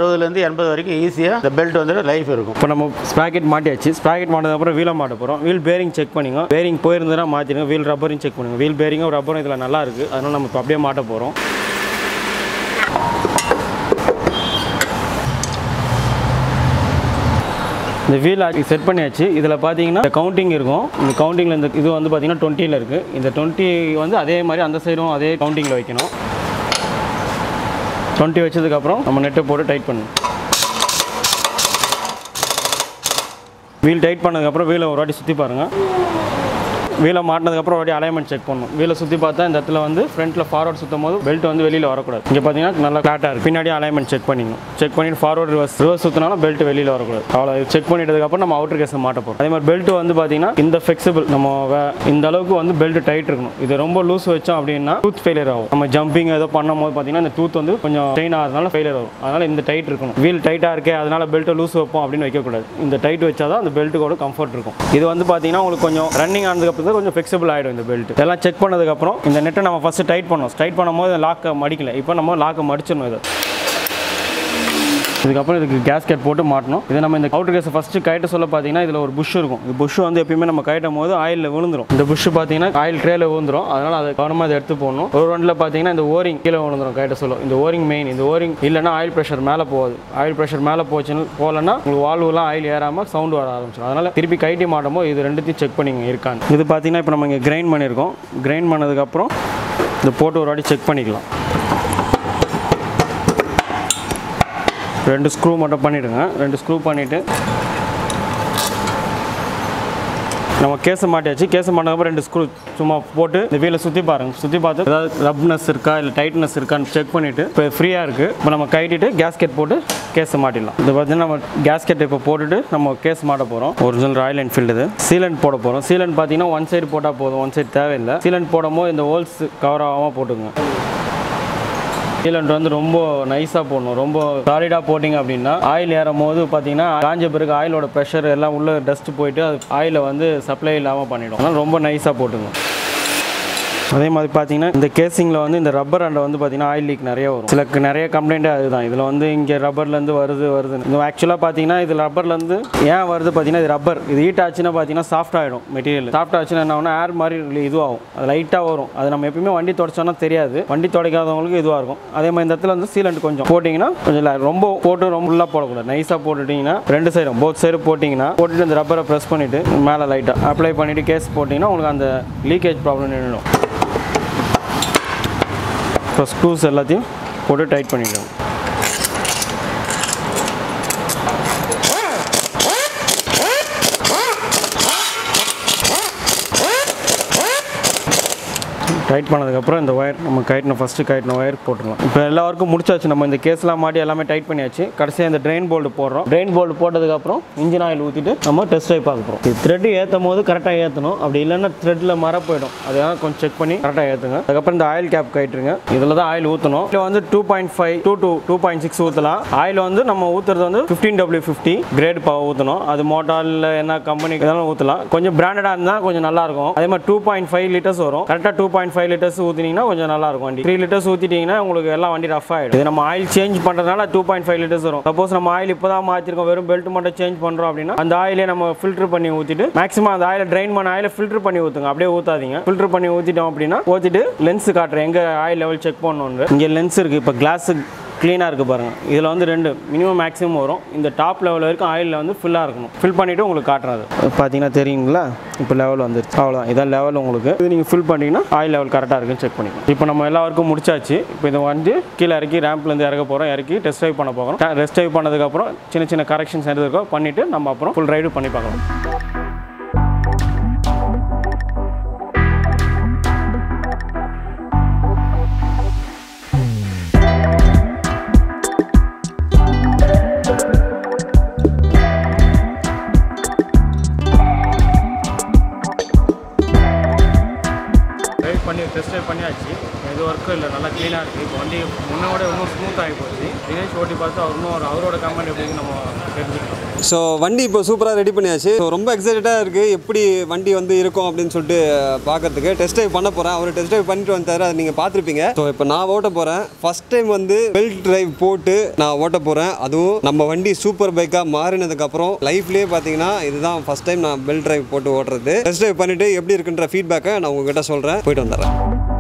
அறுபதுலேருந்து எண்பது வரைக்கும் ஈஸியாக இந்த பெல்ட் வந்துட்டு லைஃப் இருக்கும் இப்போ நம்ம ஸ்ப்ராக்கெட் மாட்டியாச்சு ஸ்ப்ராக்கெட் மாட்டினதுக்கப்புறம் வீலை மாட்ட போகிறோம் வீல் பேரிங் செக் பண்ணிங்க பேரிங் போயிருந்ததுன்னா மாற்றிடுங்க வீல் ரப்பரையும் செக் பண்ணுங்க வீல் பேரிங்கும் ரப்பரும் இதில் நல்லா இருக்குது அதனால் நம்ம இப்போ அப்படியே மாட்ட போகிறோம் இந்த வீல் செட் பண்ணியாச்சு இதில் பார்த்தீங்கன்னா கவுண்டிங் இருக்கும் இந்த கவுண்டிங்கில் இந்த இது வந்து பார்த்தீங்கன்னா டுவெண்ட்டியில் இருக்குது இந்த டுவெண்ட்டி வந்து அதே மாதிரி அந்த சைடும் அதே கவுண்டிங்கில் வைக்கணும் டுவெண்ட்டி வச்சதுக்கப்புறம் நம்ம நெட்டை போட்டு டைட் பண்ணணும் வீல் டைட் பண்ணதுக்கப்புறம் வீலை ஒரு வாட்டி சுற்றி பாருங்கள் வீலை மாட்டினதுக்கப்புறம் ஒரு வாட்டி அலைன்மெண்ட் செக் பண்ணணும் வீலை சுற்றி பார்த்தா இந்த இடத்துல வந்து ஃப்ரண்ட்டில் ஃபார்வர்ட் சுற்றும் போது பெல்ட் வந்து வெளியில் வரக்கூடாது இங்கே பார்த்தீங்கன்னா நல்லா ஃப்ளாட்டாக இருக்குது பின்னாடி அலைன்மெண்ட் செக் பண்ணிக்கணும் செக் பண்ணிட்டு ஃபார்வர்ட் ரிவர்ஸ் ரிவர்ஸ் சுற்றினாலும் பெல்ட் வெளியில் வரக்கூடாது அவ்வளோ செக் பண்ணிட்டதுக்கப்புறம் நம்ம அவுட்டர் கேஸை மாட்ட போகிறோம் அதே மாதிரி பெல்ட் வந்து பார்த்தீங்கன்னா இந்த ஃபிளெக்சிபிள் நம்ம வே- இந்த அளவுக்கு வந்து பெல்ட் டைட் இருக்கணும் இது ரொம்ப லூஸ் வச்சோம் அப்படின்னா டூத் ஃபெயிலியர் ஆகும் நம்ம ஜம்பிங் ஏதோ பண்ணும்போது பார்த்தீங்கன்னா இந்த டூத் வந்து கொஞ்சம் ஸ்ட்ரெயின் ஆகிறதுனால ஃபெயிலியர் ஆகும் அதனால் இந்த டைட் இருக்கணும் வீல் டைட்டாக இருக்கே அதனால பெல்ட்டை லூஸ் வைப்போம் அப்படின்னு வைக்கக்கூடாது இந்த டைட் வச்சா தான் அந்த பெல்ட்டுக்கோட கம்ஃபர்ட் இருக்கும் இது வந்து பார்த்தீங்கன்னா உங்களுக்கு கொஞ்சம் ரன்னிங் ஆனதுக்கப்புறம் தான் கொஞ்சம் ஃபிளெக்சிபிள் ஆகிடும் இந்த பெல்ட் இதெல்லாம் செக் பண்ணதுக்கப்புறம் இந்த நெட்டை நம்ம ஃபஸ்ட்டு டைட் பண்ணோம் டைட் பண்ணும்போது லாக்கை மடிக்கல இப்போ நம்ம லாக்கை மடிச்சிடணும் இதை இதுக்கப்புறம் இதுக்கு கேஸ்கெட் போட்டு மாட்டணும் இது நம்ம இந்த அவுட்டர் கேஸை ஃபஸ்ட்டு கயிட்ட சொல்ல பார்த்தீங்கன்னா இதில் ஒரு புஷ் இருக்கும் இந்த புஷ் வந்து எப்பயுமே நம்ம கயிட்டும் போது ஆயிலில் விழுந்துரும் இந்த புஷ் பார்த்தீங்கன்னா ஆயில் ட்ரேல விழுந்துரும் அதனால் அதை கவனமாக அதை எடுத்து போடணும் ஒரு ரெண்டில் பார்த்தீங்கன்னா இந்த ஓரிங் கீழே விழுந்துரும் கயிட்ட சொல்லும் இந்த ஓரிங் மெயின் இந்த ஓரிங் இல்லைன்னா ஆயில் ப்ரெஷர் மேலே போகுது ஆயில் ப்ரெஷர் மேலே போச்சுன்னு போகலன்னா உங்களுக்கு வால்வுலாம் ஆயில் ஏறாமல் சவுண்ட் வர ஆரம்பிச்சிடும் அதனால் திருப்பி கைட்டி மாட்டும் போது இது ரெண்டுத்தையும் செக் பண்ணிங்க இருக்கான்னு இது பார்த்தீங்கன்னா இப்போ நம்ம இங்கே கிரைண்ட் பண்ணியிருக்கோம் கிரைண்ட் பண்ணதுக்கப்புறம் இதை போட்டு ஒரு வாட்டி செக் பண்ணிக்கலாம் ரெண்டு ஸ்க்ரூ மட்டும் பண்ணிவிடுங்க ரெண்டு ஸ்க்ரூ பண்ணிவிட்டு நம்ம கேஸை மாட்டியாச்சு கேஸை மாட்டினதுக்கப்புறம் ரெண்டு ஸ்க்ரூ சும்மா போட்டு இந்த வீலை சுற்றி பாருங்க சுற்றி பார்த்து ஏதாவது ரப்னஸ் இருக்கா இல்லை டைட்னஸ் இருக்கான்னு செக் பண்ணிவிட்டு இப்போ ஃப்ரீயாக இருக்குது இப்போ நம்ம கைட்டிட்டு கேஸ்கெட் போட்டு கேஸை மாட்டிடலாம் இது பார்த்தீங்கன்னா நம்ம கேஸ்கெட் இப்போ போட்டுட்டு நம்ம கேஸ் மாட்ட போகிறோம் ஒரிஜினல் ராயல் என்ஃபீல்டு இது சீலண்ட் போட போகிறோம் சீலண்ட் பார்த்தீங்கன்னா ஒன் சைடு போட்டால் போதும் ஒன் சைடு தேவையில்லை சீலண்ட் போடும்போது இந்த ஹோல்ஸ் கவர் ஆகாமல் போட்டுங்க சீலண்ட் வந்து ரொம்ப நைஸாக போடணும் ரொம்ப சாலிடாக போட்டிங்க அப்படின்னா ஆயில் ஏறும் போது பார்த்தீங்கன்னா காஞ்ச பிறகு ஆயிலோட ப்ரெஷர் எல்லாம் உள்ள டஸ்ட் போயிட்டு அது ஆயிலை வந்து சப்ளை இல்லாமல் பண்ணிடும் அதனால் ரொம்ப நைஸாக போட்டுங்க அதே மாதிரி பார்த்தீங்கன்னா இந்த கேசிங்கில் வந்து இந்த ரப்பர் அண்டை வந்து பார்த்தீங்கன்னா ஆயில் லீக் நிறைய வரும் சில நிறைய கம்ப்ளைண்ட்டே அதுதான் இதில் வந்து இங்கே ரப்பர்லேருந்து வருது வருது இது ஆக்சுவலாக பார்த்தீங்கன்னா இது ரப்பர்லேருந்து ஏன் வருது பார்த்தீங்கன்னா இது ரப்பர் இது ஹீட் ஆச்சுன்னா பார்த்தீங்கன்னா சாஃப்ட் ஆகிடும் மெட்டீரியல் சாஃப்ட் ஆச்சுன்னா என்ன ஆகும்னா ஏர் மாதிரி இதுவாகும் அது லைட்டாக வரும் அது நம்ம எப்பயுமே வண்டி தொடச்சோன்னா தெரியாது வண்டி துடைக்காதவங்களுக்கு இதுவாக இருக்கும் அதே மாதிரி இந்த இடத்துல வந்து சீலண்ட் கொஞ்சம் போட்டிங்கன்னா கொஞ்சம் ல- ரொம்ப போட்டு ரொம்ப ஃபுல்லாக போடக்கூடாது நைஸாக போட்டுட்டிங்கன்னா ரெண்டு சைடும் போத் சைடு போட்டிங்கன்னா போட்டுட்டு இந்த ரப்பரை ப்ரெஸ் பண்ணிவிட்டு மேலே லைட்டாக அப்ளை பண்ணிவிட்டு கேஸ் போட்டிங்கன்னா உங்களுக்கு அந்த லீக்கேஜ் ப்ராப்ளம் நின்றுடும் இப்போ ஸ்க்ரூஸ் எல்லாத்தையும் போட்டு டைட் பண்ணிவிடுவோம் டைட் பண்ணதுக்கப்புறம் இந்த ஒயர் நம்ம கைட்டின ஃபஸ்ட்டு கைட்டின ஒயர் போட்டுடலாம் இப்போ எல்லாருக்கும் முடிச்சாச்சு நம்ம இந்த கேஸ்லாம் மாட்டி எல்லாமே டைட் பண்ணியாச்சு கடைசியாக இந்த ட்ரெயின் போல்டு போடுறோம் ட்ரெயின் போல்டு போட்டதுக்கப்புறம் இன்ஜின் ஆயில் ஊற்றிட்டு நம்ம டெஸ்ட் ட்ரைவ் பார்க்க போகிறோம் இது த்ரெட் ஏற்றும் போது கரெக்டாக ஏற்றணும் அப்படி இல்லைன்னா த்ரெட்டில் மர போயிடும் அதெல்லாம் கொஞ்சம் செக் பண்ணி கரெக்டாக ஏற்றுங்க அதுக்கப்புறம் இந்த ஆயில் கேப் கைட்டுருங்க இதில் தான் ஆயில் ஊற்றணும் இதில் வந்து two point five two two two point six ஊற்றலாம் ஆயில் வந்து நம்ம ஊற்றுறது வந்து fifteen W fifty grade power ஊற்றணும் அது மோட்டாரில் என்ன கம்பெனி இதெல்லாம் ஊற்றலாம் கொஞ்சம் பிராண்டடாக இருந்தால் கொஞ்சம் நல்லாயிருக்கும் அதே மாதிரி டூ பாயிண்ட் ஃபைவ் லிட்டர்ஸ் வரும் கரெக்டாக டூ பாயிண்ட் ஃபைவ் லிட்டர்ஸ் ஊற்றினீங்கன்னா கொஞ்சம் நல்லா இருக்கும் வண்டி த்ரீ லிட்டர்ஸ் ஊற்றிட்டீங்கன்னா உங்களுக்கு எல்லாம் வண்டி ரஃப் ஆகிடும் இது நம்ம ஆயில் சேஞ்ச் பண்ணுறதுனால டூ பாயிண்ட் ஃபைவ் லிட்டர்ஸ் வரும் சப்போஸ் நம்ம ஆயில் இப்போ தான் மாற்றிருக்கோம் வெறும் பெல்ட் மட்டும் சேஞ்ச் பண்ணுறோம் அப்படின்னா அந்த ஆயிலே நம்ம ஃபில்டர் பண்ணி ஊற்றிட்டு மேக்ஸிமம் அந்த ஆயிலை ட்ரைன் பண்ண ஆயிலை ஃபில்டர் பண்ணி ஊற்றுங்க அப்படியே ஊற்றாதீங்க ஃபில்டர் பண்ணி ஊற்றிட்டோம் அப்படின்னா ஊற்றிட்டு லென்ஸ் காட்டுறேன் எங்கே ஆயில் லெவல் செக் பண்ணணும் இங்கே லென்ஸ் இருக்குது இப்போ கிளாஸு க்ளீனாக இருக்குது பாருங்கள் இதில் வந்து ரெண்டு மினிமம் மேக்ஸிமம் வரும் இந்த டாப் லெவல் வரைக்கும் ஆயிலில் வந்து ஃபுல்லாக இருக்கணும் ஃபில் பண்ணிவிட்டு உங்களுக்கு காட்டுறது பார்த்தீங்கன்னா தெரியுங்களா இப்போ லெவல் வந்துருச்சு அவ்வளோதான் இதான் லெவல் உங்களுக்கு இது நீங்கள் ஃபில் பண்ணிங்கன்னா ஆயில் லெவல் கரெக்டாக இருக்குன்னு செக் பண்ணிக்கலாம் இப்போ நம்ம எல்லாருக்கும் முடிச்சாச்சு இப்போ இதை வந்து கீழே இறக்கி ரேம்ப்லேருந்து இறக்க போகிறோம் இறக்கி டெஸ்ட் ட்ரைவ் பண்ண போகிறோம் டெஸ்ட் ட்ரைவ் பண்ணதுக்கப்புறம் சின்ன சின்ன கரெக்ஷன்ஸ் எடுத்துருக்கோம் பண்ணிவிட்டு நம்ம அப்புறம் ஃபுல் ரைடு பண்ணி பார்க்கலாம் ட்ரைவ் பண்ணி டெஸ்ட் ட்ரைவ் பண்ணியாச்சு எது ஒர்க்கும் இல்லை நல்லா க்ளீனாக இருக்குது இப்போ வண்டி முன்னோட இன்னும் ஸ்மூத் ஆகி போச்சு தினேஷ் ஓட்டி பார்த்து அவர் இன்னும் ஒரு அவரோட கமெண்ட் எப்படி இருக்குன்னு நம்ம தெரிஞ்சுக்கலாம் ஸோ வண்டி இப்போ சூப்பராக ரெடி பண்ணியாச்சு ஸோ ரொம்ப எக்ஸைட்டடாக இருக்குது எப்படி வண்டி வந்து இருக்கும் அப்படின்னு சொல்லிட்டு பார்க்கறதுக்கு டெஸ்ட் ட்ரைவ் பண்ண போகிறேன் அவர் டெஸ்ட் ட்ரைவ் பண்ணிட்டு வந்தாரு அதை நீங்கள் பார்த்துருப்பீங்க ஸோ இப்போ நான் ஓட்ட போகிறேன் ஃபர்ஸ்ட் டைம் வந்து பெல்ட் டிரைவ் போட்டு நான் ஓட்ட போகிறேன் அதுவும் நம்ம வண்டி சூப்பர் பைக்காக மாறினதுக்கப்புறம் லைஃப்லேயே பார்த்தீங்கன்னா இதுதான் ஃபர்ஸ்ட் டைம் நான் பெல்ட் டிரைவ் போட்டு ஓட்டுறது டெஸ்ட் ட்ரைவ் பண்ணிவிட்டு எப்படி இருக்குன்ற ஃபீட்பேக்கை நான் உங்ககிட்ட சொல்கிறேன் போயிட்டு வந்துடுறேன்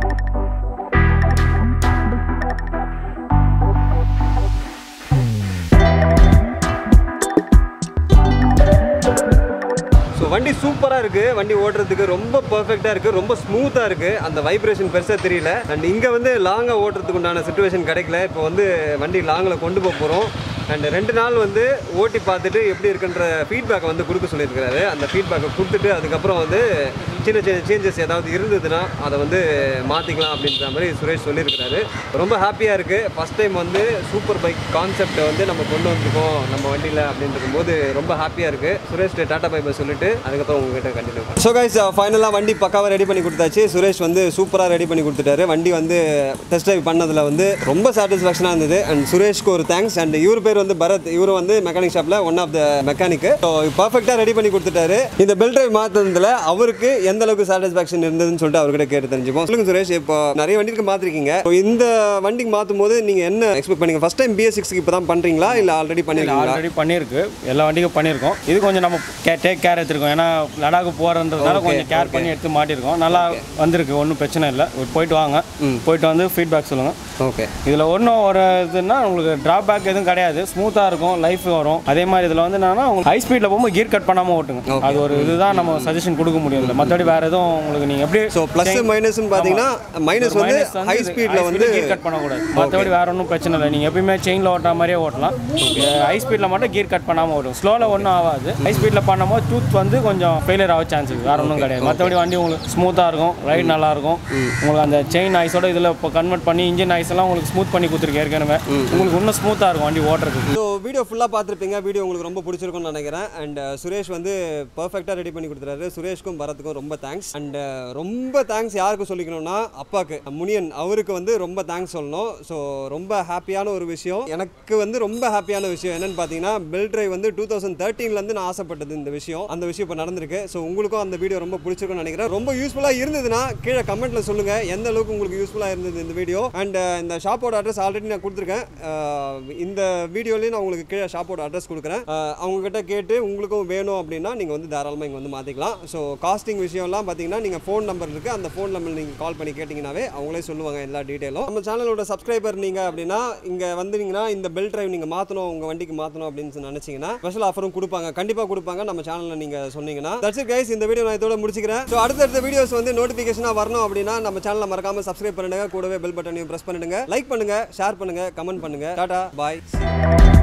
ஸோ வண்டி சூப்பராக இருக்குது வண்டி ஓட்டுறதுக்கு ரொம்ப பர்ஃபெக்டாக இருக்குது ரொம்ப ஸ்மூத்தாக இருக்குது அந்த வைப்ரேஷன் பெருசாக தெரியல அண்ட் இங்கே வந்து லாங்காக ஓட்டுறதுக்கு உண்டான சுச்சுவேஷன் கிடைக்கல இப்போ வந்து வண்டி லாங்கில் கொண்டு போக போகிறோம் அண்ட் ரெண்டு நாள் வந்து ஓட்டி பார்த்துட்டு எப்படி இருக்குன்ற ஃபீட்பேக்கை வந்து கொடுக்க சொல்லியிருக்கிறாரு அந்த ஃபீட்பேக்கை கொடுத்துட்டு அதுக்கப்புறம் வந்து சின்ன சின்ன சேஞ்சஸ் ஏதாவது இருந்ததுன்னா அதை வந்து மாற்றிக்கலாம் அப்படின்ற மாதிரி சுரேஷ் சொல்லியிருக்கிறாரு ரொம்ப ஹாப்பியாக இருக்குது ஃபஸ்ட் டைம் வந்து சூப்பர் பைக் கான்செப்டை வந்து நம்ம கொண்டு வந்திருக்கோம் நம்ம வண்டியில் அப்படின்றது போது ரொம்ப ஹாப்பியாக இருக்குது சுரேஷ் டாட்டா பை பை சொல்லிட்டு அதுக்கப்புறம் உங்ககிட்ட கண்டினியூ ஸோ கைஸ் ஃபைனலாக வண்டி பக்காவாக ரெடி பண்ணி கொடுத்தாச்சு சுரேஷ் வந்து சூப்பராக ரெடி பண்ணி கொடுத்துட்டாரு வண்டி வந்து டெஸ்ட் ட்ரைவ் பண்ணதில் வந்து ரொம்ப சாட்டிஸ்ஃபேக்ஷனாக இருந்தது அண்ட் சுரேஷ்க்கு ஒரு தேங்க்ஸ் அண்ட் இவர் பேர் வந்து பரத் இவரு வந்து மெக்கானிக் ஷாப்பில் one of the mechanic so பர்ஃபெக்டாக ரெடி பண்ணி கொடுத்துட்டாரு இந்த பெல்ட் ட்ரைவ் மாற்றினதுல அவருக்கு எந்த அளவுக்கு சாட்டிஸ்ஃபேக்ஷன் இருந்ததுன்னு சொல்லிட்டு அவர்கிட்ட கேட்டு தெரிஞ்சுப்போம் சொல்லுங்க சுரேஷ் இப்போ நிறைய வண்டிக்கு மாற்றிருக்கீங்க ஸோ இந்த வண்டிக்கு மாற்றும் போது நீங்கள் என்ன எக்ஸ்பெக்ட் பண்ணீங்க ஃபர்ஸ்ட் டைம் பிஎஸ் சிக்ஸ்க்கு இப்போ தான் பண்ணுறீங்களா இல்லை ஆல்ரெடி பண்ணிருக்கீங்களா ஆல்ரெடி பண்ணியிருக்கு எல்லா வண்டிக்கும் பண்ணியிருக்கோம் இது கொஞ்சம் நம்ம கே டேக் கேர் எடுத்திருக்கோம் ஏன்னா லடாக்கு போகிறதுனால கொஞ்சம் கேர் பண்ணி எடுத்து மாட்டியிருக்கோம் நல்லா வந்திருக்கு ஒன்றும் பிரச்சனை இல்லை போயிட்டு வாங்க போயிட்டு வந்து ஃபீட்பேக் சொல்லுங்கள் ஓகே இதில் ஒன்றும் ஒரு இதுன்னா உங்களுக்கு ட்ராபேக் எதுவும் கிடையாது ஸ்மூத்தாக இருக்கும் லைஃப் வரும் அதே மாதிரி இதில் வந்து என்னன்னா உங்களுக்கு ஹை ஸ்பீடில் போகும்போது கீர் கட் பண்ணாமல் ஓட்டுங்க அது ஒரு இதுதான் நம்ம சஜஷன் கொடுக்க முடியும் இல்லை மற்றபடி வேறு எதுவும் உங்களுக்கு நீங்கள் எப்படி ஸோ ப்ளஸ் மைனஸ்னு பார்த்தீங்கன்னா மைனஸ் வந்து ஹை ஸ்பீடில் வந்து கீர் கட் பண்ணக்கூடாது மற்றபடி வேற ஒன்றும் பிரச்சனை இல்லை நீங்கள் எப்பயுமே செயினில் ஓட்டுற மாதிரியே ஓட்டலாம் ஹை ஸ்பீடில் மட்டும் கீர் கட் பண்ணாமல் ஓடும் ஸ்லோவில் ஒன்றும் ஆகாது ஹை ஸ்பீடில் பண்ணும்போது டூத் வந்து கொஞ்சம் ஃபெயிலியர் ஆக சான்ஸ் இருக்குது வேற ஒன்றும் கிடையாது மற்றபடி வண்டி உங்களுக்கு ஸ்மூத்தாக இருக்கும் ரைட் நல்லா இருக்கும் உங்களுக்கு அந்த செயின் ஐஸோட இதில் இப்போ கன்வெர்ட் பண்ணி இன்ஜின் ஐஸ் எல்லாம் உங்களுக்கு ஸ்மூத் பண்ணி கொடுத்துருக்கு ஏற்கனவே உங்களுக்கு இன்னும் ஸ்மூத்தாக இருக்கும் வண்டி ஓட்டுறதுக்கு ஸோ வீடியோ ஃபுல்லாக பார்த்துருப்பீங்க வீடியோ உங்களுக்கு ரொம்ப பிடிச்சிருக்கும்னு நினைக்கிறேன் அண்ட் சுரேஷ் வந்து பர்ஃபெக்டாக ரெடி பண்ணி கொடுத்துறாரு சுரேஷ்க்கும் பரத்துக்கும் ரொம்ப தேங்க்ஸ் அண்ட் ரொம்ப தேங்க்ஸ் யாருக்கு சொல்லிக்கணும்னா அப்பாவுக்கு முனியன் அவருக்கு வந்து ரொம்ப தேங்க்ஸ் சொல்லணும் ஸோ ரொம்ப ஹாப்பியான ஒரு விஷயம் எனக்கு வந்து ரொம்ப ஹாப்பியான விஷயம் என்னன்னு பார்த்தீங்கன்னா பெல் ட்ரைவ் வந்து டூ தௌசண்ட் தேர்ட்டீன்லேருந்து நான் ஆசைப்பட்டது இந்த விஷயம் அந்த விஷயம் இப்போ நடந்திருக்கு ஸோ உங்களுக்கும் அந்த வீடியோ ரொம்ப பிடிச்சிருக்கும்னு நினைக்கிறேன் ரொம்ப யூஸ்ஃபுல்லாக இருந்ததுன்னா கீழே கமெண்ட்ல சொல்லுங்கள் எந்த அளவுக்கு உங்களுக்கு யூஸ்ஃபுல்லாக இருந்தது இந்த வீடியோ அண்ட் இந்த ஷாப்போட அட்ரஸ் ஆல்ரெடி நான் கொடுத்துருக்கேன் அஹ் இந்த வீடியோலேயும் நான் உங்களுக்கு கீழே ஷாப்போட அட்ரஸ் கொடுக்குறேன் அஹ் அவங்க கிட்ட கேட்டு உங்களுக்கும் வேணும் அப்படின்னா நீங்கள் வந்து தாராளமாக இங்கே வந்து மாற்றிக்கலாம் ஸோ காஸ்டிங் விஷயம்லாம் பார்த்தீங்கன்னா நீங்கள் ஃபோன் நம்பர் இருக்குது அந்த ஃபோன் நம்பர் நீங்கள் கால் பண்ணி கேட்டிங்கனாவே அவங்களே சொல்லுவாங்க எல்லா டீட்டெயிலும் நம்ம சேனலோட சப்ஸ்கிரைபர் நீங்கள் அப்படின்னா இங்கே வந்தீங்கன்னா இந்த பெல் டிரைவ் நீங்கள் மாற்றணும் உங்கள் வண்டிக்கு மாற்றணும் அப்படின்னு நினச்சிங்கன்னா ஸ்பெஷல் ஆஃபரும் கொடுப்பாங்க கண்டிப்பாக கொடுப்பாங்க நம்ம சேனலில் நீங்கள் சொன்னீங்கன்னா தட்ஸ் இட் கைஸ் இந்த வீடியோ நான் இதோட முடிச்சுக்கிறேன் ஸோ அடுத்தடுத்த வீடியோஸ் வந்து நோட்டிஃபிகேஷனாக வரணும் அப்படின்னா நம்ம சேனலை மறக்காம சப்ஸ்கிரைப் பண்ணுங்க கூடவே பெல் பட்டனையும் ப்ரெஸ் பண்ணிடுங்க லைக் பண்ணுங்க ஷேர் பண்ணுங்க கமெண்ட் பண்ணுங்க டாடா பாய்